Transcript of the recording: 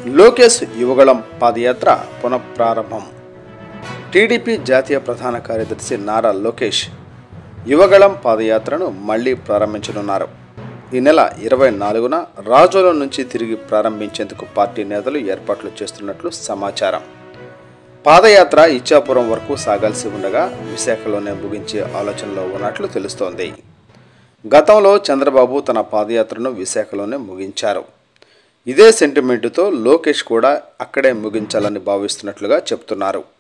లోకేష్ యువగళం పాదయాత్ర పునఃప్రారంభం టీడీపీ జాతీయ ప్రధాన కార్యదర్శి నారా లోకేష్ యువగళం పాదయాత్రను మళ్లీ ప్రారంభించనున్నారు ఈ నెల ఇరవై నాలుగున రాజోల నుంచి తిరిగి ప్రారంభించేందుకు పార్టీ నేతలు ఏర్పాట్లు చేస్తున్నట్లు సమాచారం పాదయాత్ర ఇచ్చాపురం వరకు సాగాల్సి ఉండగా విశాఖలోనే ముగించే ఆలోచనలో ఉన్నట్లు తెలుస్తోంది గతంలో చంద్రబాబు తన పాదయాత్రను విశాఖలోనే ముగించారు ఇదే సెంటిమెంటుతో లోకేష్ కూడా అక్కడే ముగించాలని భావిస్తున్నట్లుగా చెప్తున్నారు